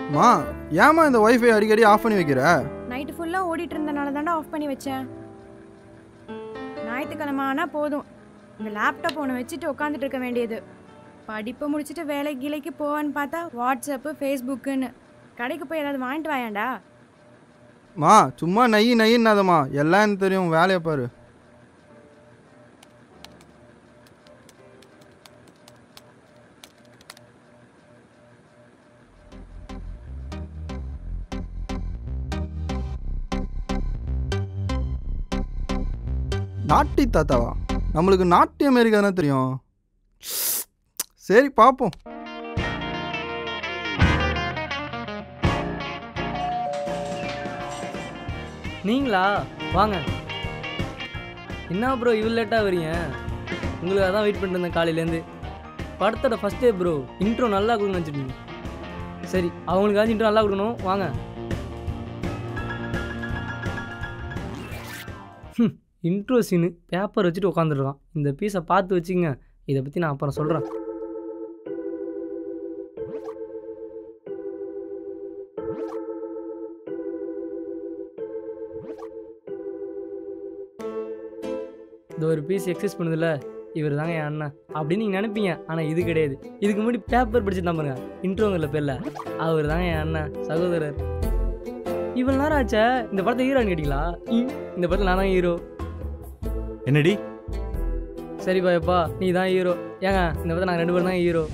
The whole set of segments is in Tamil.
மா ஏமா இந்த ஒய்ஃபை அடிக்கடி ஆஃப் பண்ணி வைக்கிற நைட்டு ஃபுல்லாக ஓடிட்டு இருந்தனால தாண்டா ஆஃப் பண்ணி வச்சேன் ஞாயிற்றுக்கிழமை ஆனால் போதும் இந்த லேப்டாப் ஒன்று வச்சுட்டு உட்காந்துட்டு இருக்க வேண்டியது படிப்பை முடிச்சுட்டு வேலை கிளைக்கு போவான்னு பார்த்தா வாட்ஸ்அப்பு ஃபேஸ்புக்குன்னு கடைக்கு போய் ஏதாவது வாங்கிட்டு வாயாண்டா மா சும்மா நெய் நெய்ன்னாதம்மா எல்லாம் எனக்கு தெரியும் வேலையை பாரு நாட்டி தாத்தாவா நம்மளுக்கு நாட்டி அமெரிக்கா தானே தெரியும் சரி பார்ப்போம் நீங்களா வாங்க என்ன ப்ரோ இவ்வளோ லேட்டாக வரீங்க உங்களுக்கு அதான் வெயிட் பண்ணிட்டு இருந்தேன் காலையிலேருந்து படத்தோட ஃபஸ்ட் டே ப்ரோ இன்ட்ரோ நல்லா கொடுக்கணும்னு வச்சுருந்தீங்க சரி அவங்களுக்காச்சும் இன்ட்ரோ நல்லா கொடுக்கணும் வாங்க இன்ட்ரோ சீனு பேப்பர் வச்சுட்டு உட்காந்துருக்கான் இந்த பீஸை பார்த்து வச்சுங்க இதை பற்றி நான் அப்புறம் சொல்கிறேன் இந்த ஒரு பீஸ் எக்ஸசைஸ் பண்ணுதில்ல இவர் தாங்க என் அண்ணன் அப்படின்னு நீங்கள் நினைப்பீங்க ஆனால் இது கிடையாது இதுக்கு முன்னாடி பேப்பர் படிச்சுட்டு தான் பாருங்க இன்ட்ரோங்கிற பேரில் அவர் தாங்க என் அண்ணன் சகோதரர் இவ்வளோ நேரம் ஆச்சா இந்த படத்தை ஹீரோன்னு கேட்டிங்களா ம், இந்த படத்தில் நான் தான் ஹீரோ என்னடி சரி பாயப்பா நீ தான் ஹீரோ ஏங்க இந்த படத்தில் நாங்கள் ரெண்டு பேரும் தான் ஹீரோ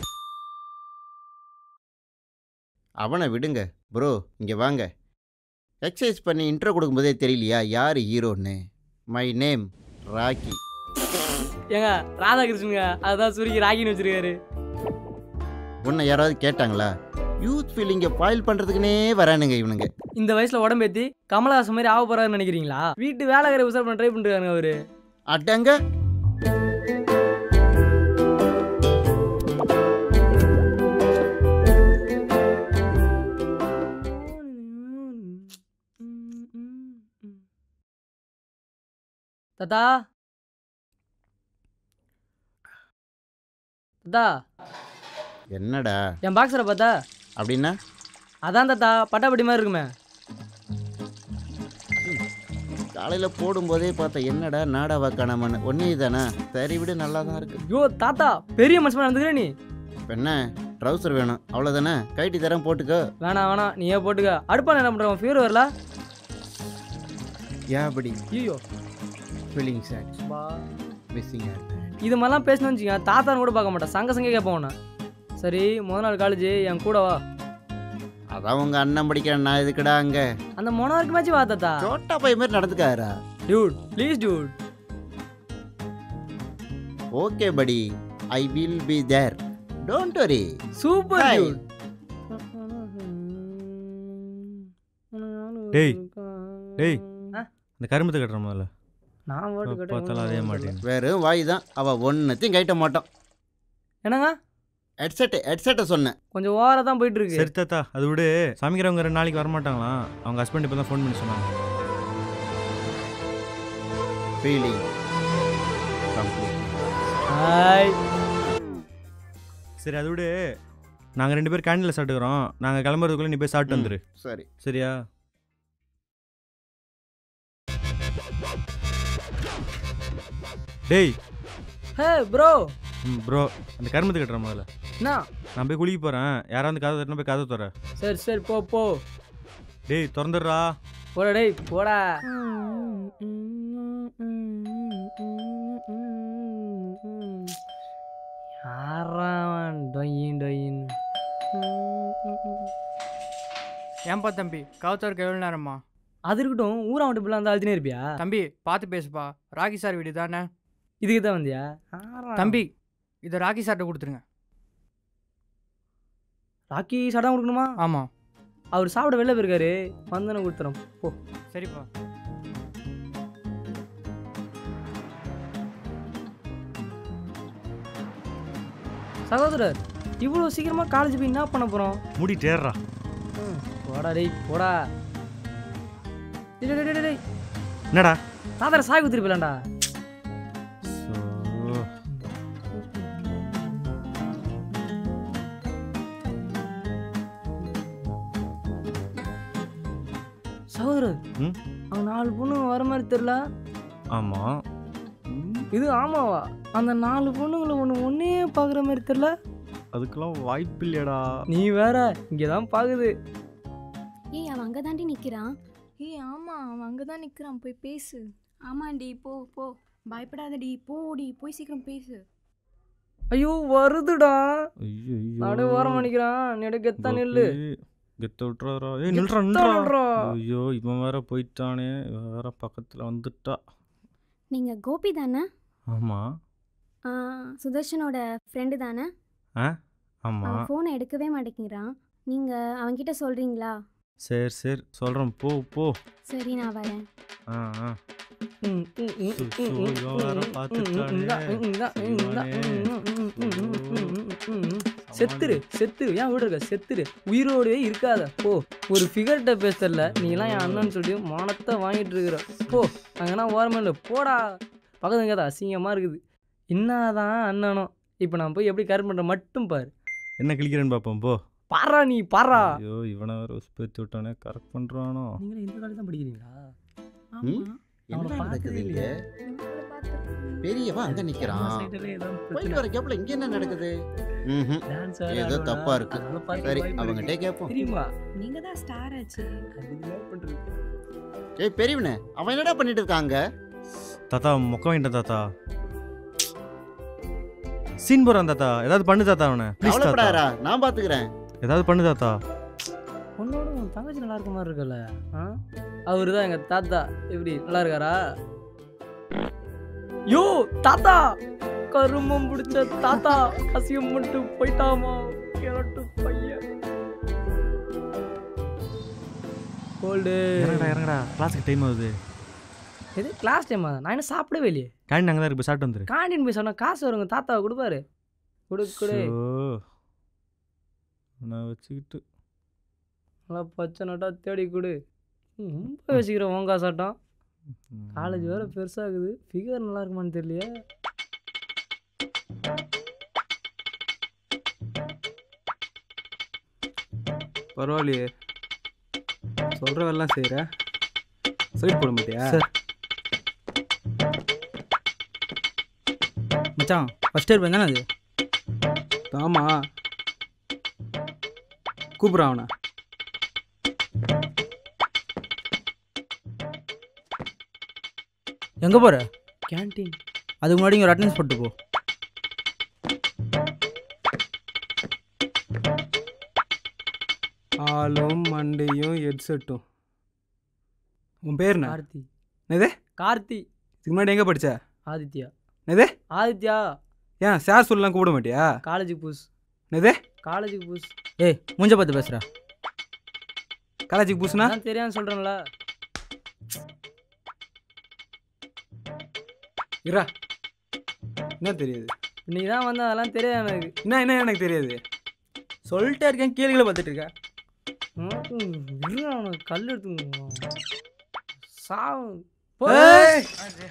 அவனை விடுங்க ப்ரோ இங்கே வாங்க எக்ஸசைஸ் பண்ணி இன்ட்ரோ கொடுக்கும்போதே தெரியலையா யார் ஹீரோன்னு மை நேம் ராக்கி ஏங்க ராதாகிருஷ்ணனுங்க அதுதான் சுருக்கி ராகின்னு வச்சிருக்காரு உன்னை யாராவது கேட்டாங்களா யூத் ஃபீலிங்கை பாயில் பண்ணுறதுக்குனே வரானுங்க இவனுங்க இந்த வயசில் உடம்பேத்தி கமலஹாசன் மாதிரி ஆக போறாருன்னு நினைக்கிறீங்களா வீட்டு வேலைக்கார உசார் பண்ண ட்ரை பண்ணுறாங்க அவரு அடங்க தாத்தா தாத்தா என்னடா என் பாக்ஸரை பார்த்தா அப்படின்னா அதான் தாத்தா பட்டாப்பட்டி மாதிரி இருக்குமே காலையில் போடும்போதே பார்த்தா என்னடா நாடாவா காணாமன்னு ஒன்றே தானே சரி விடு நல்லா தான் இருக்கு ஐயோ தாத்தா பெரிய மனுஷன் நடந்துக்கிற நீ இப்போ என்ன ட்ரௌசர் வேணும் அவ்வளோதானே கைட்டி தரேன் போட்டுக்கோ வேணாம் வேணாம் நீயே போட்டுக்க அடுப்பான என்ன பண்ணுறோம் ஃபீவர் வரல ஏபடி ஐயோ ஃபீலிங் சேட் மிஸ்ஸிங் இது மாதிரிலாம் பேசணும்னு வச்சுக்க தாத்தான்னு கூட பார்க்க மாட்டேன் சங்க சங்க கேட்பேன் உன்னை சரி முத நாள் காலேஜ் என் கூட வா அதான் உங்க அண்ணன் படிக்கிறேன் நான் எதுக்குடா அங்க அந்த மொனாருக்கு மேட்ச் வா தாத்தா சோட்டா பை மாதிரி நடந்துக்காரா டியூட் ப்ளீஸ் டியூட் ஓகே படி I will be there don't worry super Hi. Dude டேய், டேய். ஆ? இந்த கரும்பத்தை கட்டுற முதல்ல நான் ஓட்டு கட்ட பார்த்தாலும் அதே மாட்டேன் வெறும் வாய் தான் அவ ஒன்னத்தையும் கைட்ட மாட்டோம் என்னங்க ஹெட்செட் ஹெட்செட்டை சொன்னேன் கொஞ்சம் ஓவரா தான் போயிட்டு இருக்கு சரி தாத்தா அது விடு சமைக்கிறவங்க ரெண்டு நாளைக்கு வரமாட்டாங்களாம் அவங்க ஹஸ்பண்ட் இப்போ தான் ஃபோன் பண்ணி சொன்னாங்க ஃபீலிங் ஹாய் சரி அது விடு நாங்கள் ரெண்டு பேர் கேண்டீனில் சாப்பிட்டுக்கிறோம் நாங்கள் கிளம்புறதுக்குள்ளே நீ போய் சாப்பிட்டு வந்துரு சரி சரியா டேய் ஹே ப்ரோ ம் ப்ரோ அந்த கரும்பத்து கட்டுற முதல்ல என்ன நான் போய் குளிக்க போகிறேன் யாராவது கதை தட்டினா போய் கதை தர சரி சரி போ போ டேய் திறந்துடுறா போடா டேய் போடா யாராவன் டொயின் டொயின் ஏன்பா தம்பி கவுத்தருக்கு எவ்வளோ நேரம்மா அது இருக்கட்டும் ஊரா மட்டும் இப்படிலாம் வந்து அழுத்தினே இருப்பியா தம்பி பார்த்து பேசுப்பா ராகி சார் வீடு தானே இதுக்கு தான் வந்தியா தம்பி இதை ராகி சார்ட்ட கொடுத்துருங்க ராக்கி சடம் கொடுக்கணுமா ஆமாம் அவர் சாப்பிட வெளில போயிருக்காரு வந்தன கொடுத்துறோம் போ சரிப்பா சகோதரர் இவ்வளோ சீக்கிரமா காலேஜ் போய் என்ன பண்ண போறோம் முடி தேர்றா ம், போடா டேய் போடா டேய், டேய், டேய், டேய். என்னடா தாத்தரை சாய் குத்திரி போயிலாம்டா ஸோ சகோதரர் ம்? அவங்க நாலு பொண்ணுங்க வர மாதிரி தெரியல ஆமாம் இது ஆமாவா அந்த நாலு பொண்ணுங்களை ஒன்று ஒன்னே பார்க்குற மாதிரி தெரியல அதுக்கெல்லாம் வாய்ப்பு இல்லையடா நீ வேற இங்கே தான் பார்க்குது ஏய் அவன் அங்கே தாண்டி நிற்கிறான் ஏய் ஆமா அவன் அங்கே தான் நிற்கிறான் போய் பேசு ஆமாண்டி போ போ பயப்படாதடி போடி போய் சீக்கிரம் பேசு ஐயோ வருதுடா ஐயோ நடு ஓரம் பண்ணிக்கிறான் நெடு கெத்தா நில்லு கெத்த விட்டுறாரா ஏய் நில்றா கெத்தா நில்றா நில்றா. ஐயோ இவன் வேற போயிட்டானே இவன் வேற பக்கத்தில் வந்துட்டா நீங்கள் கோபி தானே ஆமாம் ஆ, சுதர்ஷனோட ஃப்ரெண்டு தானே அவன் ஆமாம் ஃபோனை எடுக்கவே மாட்டேங்கிறான் நீங்கள் அவன்கிட்ட சொல்கிறீங்களா சரி சரி சொல்கிறேன் போ போ சரி நான் வரேன் ஆ ஆ ம், ம், ம், சு, ம், சு, ம், இவன் ம், வேற ம், பார்த்துட்டானே. ம், இந்தா, இந்தா, இந்தா, சிவானே. ம், ம், ம், ம், ம், ம், ம். செத்துரு செத்துரு ஏன் வீடு இருக்க செத்துரு உயிரோடவே இருக்காத போ ஒரு ஃபிகர்கிட்ட பேச தெரியல நீலாம் என் அண்ணன் சொல்லி மானத்தை வாங்கிட்டு இருக்கிற போ அங்கன்னா ஓரமே இல்லை போடா பக்கத்து கேதா அசிங்கமாக இருக்குது என்னதான் அண்ணனும் இப்போ நான் போய் எப்படி கரெக்ட் பண்ணுற மட்டும் பாரு என்ன கிளிக்கிறேன்னு பார்ப்போம் போ பாரா நீ பாரா ஐயோ இவனை வேற உசுப்பேத்தி விட்டானே கரெக்ட் பண்ணுறானோ நீங்களும் இந்த காலேஜ் தான் படிக்கிறீங்களா ம்? என்ன அவனை நடக்குது பார்த்ததே இங்க பெரியவன் அங்க நிக்கிறான் போயிட்டு வர கேப்ல இங்க என்ன நடக்குது ம்ஹும். ஏதோ தப்பா இருக்கு. சரி அவங்ககிட்ட கேட்போம் தெரியுமா நீங்க தான் ஸ்டார் ஆச்சு ஏய் பெரியவனே அவன் என்னடா பண்ணிட்டு இருக்காங்க தாத்தா மொக்க வாங்கிட்டேன் தாத்தா சீன் போறான் தாத்தா ஏதாவது பண்ணு தாத்தா அவனை ப்ளீஸ் தாத்தா கவலைப்படாதா நான் பாத்துக்கிறேன் ஏதாவது பண்ணு தாத்தா உன்னோட உன் தங்கச்சி நல்லா இருக்க மாதிரி இருக்குல்ல ஆ அவரு தான் எங்க தாத்தா எப்படி நல்லா இருக்காரா யோ தாத்தா கருமம் பிடிச்ச தாத்தா அசியம் மட்டும் போயிட்டாமா கிழட்டு பையன் கோல்டு இறங்கடா இறங்கடா கிளாஸுக்கு டைம் ஆகுது இது கிளாஸ் டைமா நான் என்ன சாப்பிடவே இல்லையே கேண்டி அங்கே தான் இருக்கு போய் சாப்பிட்டு வந்துரு காண்டின் போய் சொன்னா காசு வருங்க தாத்தாவை கொடுப்பாரு கொடு கொடு ஷோ. நான் வச்சுக்கிட்டு நல்லா பச்சை நட்டா தேடி கொடு ம், ரொம்ப வச்சுக்கிறேன் உன் காசாட்டம் காலேஜ் வேற பெருசாகுது ஃபிகர் நல்லா இருக்குமான்னு தெரியலையே பரவாயில்லையே சொல்கிற வேலாம் செய்கிற சைட் போட மாட்டியா சார். மச்சான் ஃபஸ்ட் இயர் தானே அது ஆமா கூப்பிட்றான் அவனை எங்கே போகிற கேன்டீன் அதுக்கு முன்னாடி இங்கே ஒரு அட்டன்ஸ் போட்டு போ ஆளும் மண்டையும் ஹெட்செட்டும் உன் பேர் என்ன கார்த்தி என்னது? கார்த்தி இதுக்கு முன்னாடி எங்கே படிச்ச ஆதித்யா என்னது? ஆதித்யா ஏன் சார் சொல்லலாம் கூப்பிட மாட்டியா காலேஜுக்கு புஸ் என்னது காலேஜுக்கு புஸ் ஏய் மூஞ்ச பார்த்து பேசுகிற காலேஜுக்கு பூசுனா நான் தெரியாம சொல்றேன்ல இரா என்ன தெரியாது இன்னைக்கு தான் வந்து அதெல்லாம் தெரியாது எனக்கு என்ன என்ன எனக்கு தெரியாது சொல்லிட்டே இருக்கேன் கீழே பார்த்துட்டு இருக்க ம், இரு, அவனுக்கு கல் எடுத்து சாவு போ. ஏய்!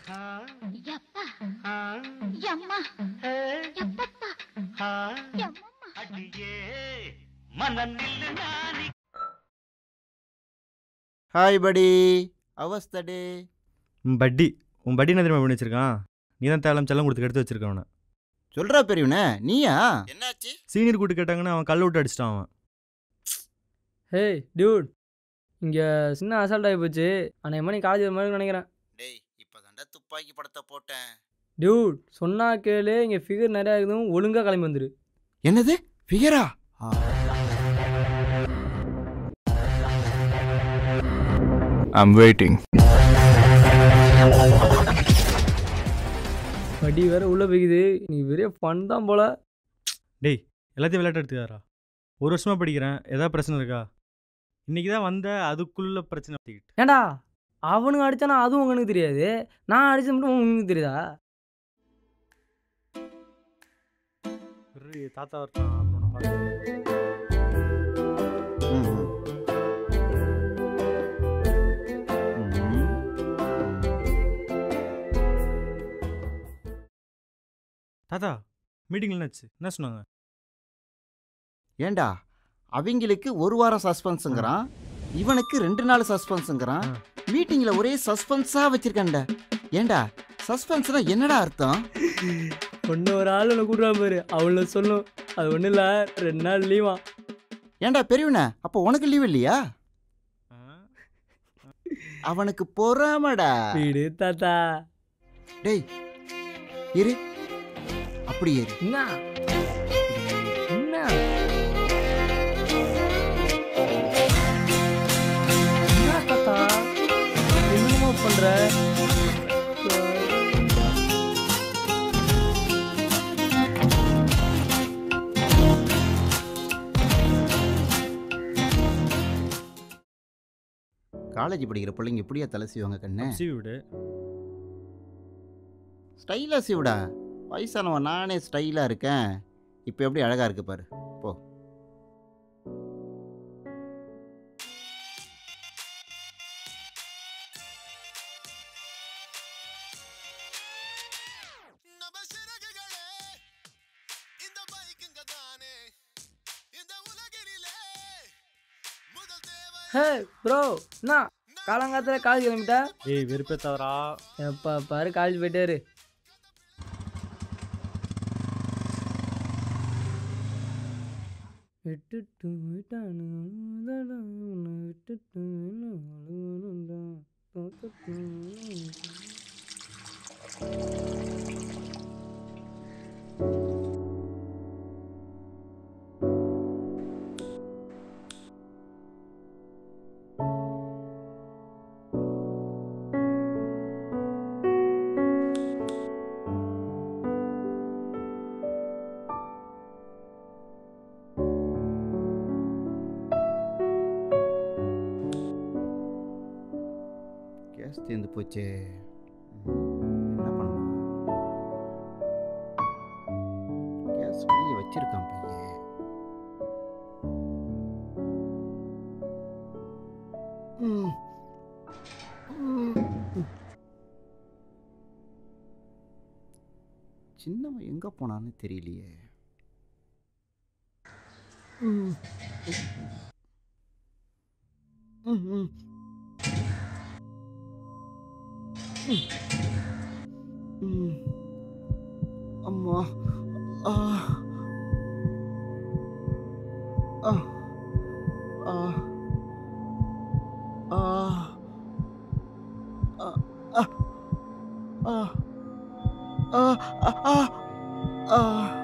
ஹாய் படி அவஸ்த டே உன் பட்டி உன் பட்டி என்ன தெரியுமா பண்ணி வச்சிருக்கான் நீ தான் தேவலாம் செல்லம் கொடுத்து எடுத்து வச்சிருக்கான் அவனை சொல்றா பெரியவனே நீயா என்னாச்சு சீனியர் கூட்டு கேட்டாங்கன்னா அவன் கல் விட்டு அடிச்சிட்டான் அவன் ஹேய் டியூட் இங்கே சின்ன அசால்ட் ஆகி போச்சு அன்னைக்கு மணி காலேஜ் மாதிரி நினைக்கிறேன் டேய் இப்பதான்டா துப்பாக்கி படத்தை போட்டேன் டியூட் சொன்னா கேளு இங்கே ஃபிகர் நிறையா இருக்குதும் ஒழுங்காக கிளம்பி வந்துரு என்னது ஃபிகரா I'm waiting. வட்டி வேற உள்ள போய்க்குது நீ பெரிய ஃபன் தான் போல டேய் எல்லாத்தையும் விளையாட்டு எடுத்துக்காரா ஒரு வருஷமா படிக்கிறேன் ஏதாவது பிரச்சனை இருக்கா இன்னைக்கு தான் வந்த அதுக்குள்ள பிரச்சனை வச்சுக்கிட்டு ஏண்டா அவனுங்க அடிச்சானா அதுவும் உங்களுக்கு தெரியாது நான் அடிச்சது மட்டும் உங்களுக்கு தெரியுதா இரு, தாத்தா வரட்டும் அப்புறம் நான் பார்த்துக்கிறேன். தாத்தா மீட்டிங் என்னாச்சு என்ன சொன்னாங்க ஏண்டா அவங்களுக்கு ஒரு வாரம் சஸ்பென்ஸுங்கிறான் இவனுக்கு ரெண்டு நாள் சஸ்பென்ஸுங்கிறான் மீட்டிங்ல ஒரே சஸ்பென்ஸா வச்சிருக்கேன்டா ஏன்டா சஸ்பென்ஸ்னா என்னடா அர்த்தம் ஒன்று ஒரு ஆள் ஒன்று கூட்டுவா பாரு அவள சொல்லும் அது ஒன்றும் இல்லை ரெண்டு நாள் லீவா ஏன்டா பெரியவன அப்போ உனக்கு லீவ் இல்லையா அவனுக்கு பொறாமடா வீடு தாத்தா டேய் இரு அப்படி ஏறு என்ன என்ன என்ன தாத்தா என்னமா பண்ற காலேஜ் படிக்கிற பிள்ளைங்க எப்படியா தலை செய்வாங்க கண்ணு சீவி விடு ஸ்டைலாக சிவிடா வயசானவன் நானே ஸ்டைலாக இருக்கேன் இப்போ எப்படி அழகாக இருக்கு பாரு போ ஹே ப்ரோ என்ன காலங்காலத்தில் காலேஜ் கிளம்பிட்டா ஏய் வெறுப்பேத்தாதரா எப்பா பாரு காலேஜ் போயிட்டாரு விட்டுட்டு விட்டானு அழுதாடா, உன்னை விட்டுட்டு என்ன அழுகணும்டா, தோத்துட்டு என்ன கேஸ் தீர்ந்து போச்சே ம், என்ன பண்ணலாம் கேஸ் வெளியே வச்சிருக்கான் பையன் ம். ம். சின்னவன் எங்க போனான்னு தெரியலையே ம். ம், ம். ம். அம்மா ஆ ஆ ஆ ஆ ஆ ஆ ஆ ஆ ஆ ஆ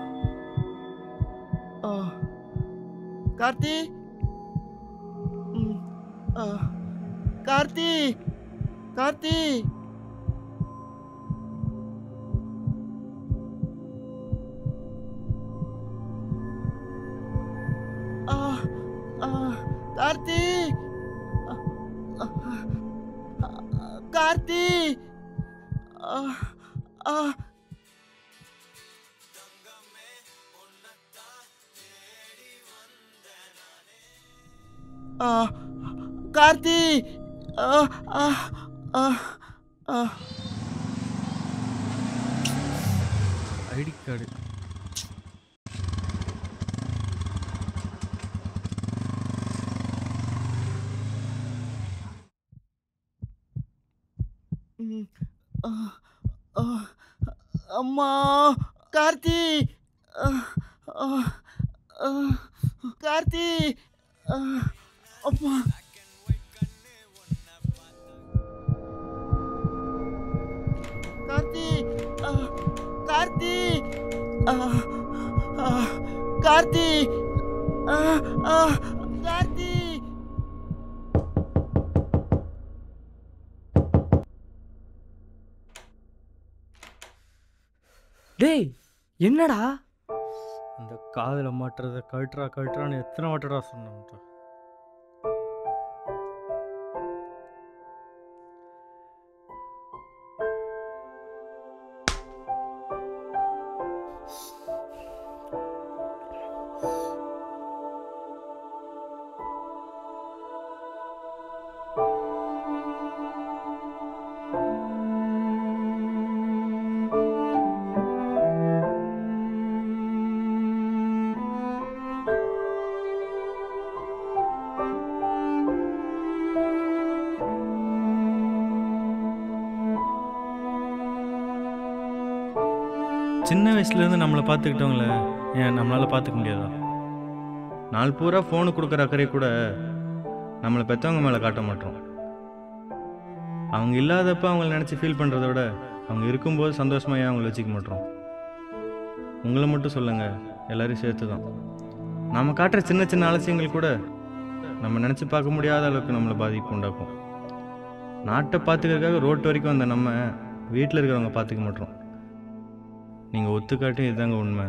ஆ கார்த்தி ம். ஆ கார்த்தி கார்த்தி ஆ ஆ கார்த்தி ஆ, ஆ, ஆ, கார்த்தி ஆ ஆ ஆ கார்த்தி ஆ ஆ ஆ ஆ ஐடி கார்டு ம், ஆ, ஆ, அம்மா கார்த்தி ஆ, ஆ, ஆ, கார்த்தி ஆ, அம்மா கார்த்தி ஆ, கார்த்தி ஆ, ஆ, கார்த்தி ஆ, ஆ, கார்த்தி டேய் என்னடா அந்த காதில் மாட்டுறத கழட்டுறா கழட்டுறான்னு எத்தனை வாட்டடா சொன்னேன் சின்ன வயசுலேருந்து நம்மளை பார்த்துக்கிட்டவங்கள ஏன் நம்மளால் பார்த்துக்க முடியாதா நாள் பூரா ஃபோனு கொடுக்குற அக்கறை கூட நம்மளை பெற்றவங்க மேலே காட்ட மாட்டோம் அவங்க இல்லாதப்ப அவங்கள நினச்சி ஃபீல் பண்ணுறத விட அவங்க இருக்கும்போது சந்தோஷமாக ஏன் அவங்கள வச்சுக்க மாட்டோம் உங்களை மட்டும் சொல்லுங்கள் எல்லாரையும் சேர்த்து தான் நாம் காட்டுற சின்ன சின்ன அலட்சியங்கள் கூட நம்ம நினச்சி பார்க்க முடியாத அளவுக்கு நம்மளை பாதிப்பு உண்டாக்கும் நாட்டை பார்த்துக்கிறதுக்காக ரோட்டு வரைக்கும் வந்த நம்ம வீட்டில் இருக்கிறவங்க பார்த்துக்க மாட்டோம் நீங்கள் ஒத்துக்காட்டும் இதுதாங்க உண்மை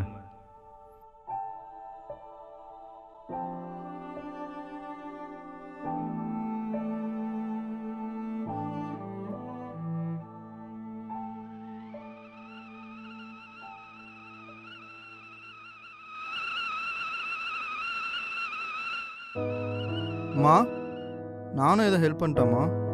அம்மா நானும் எதை ஹெல்ப் பண்ணிட்டேம்மா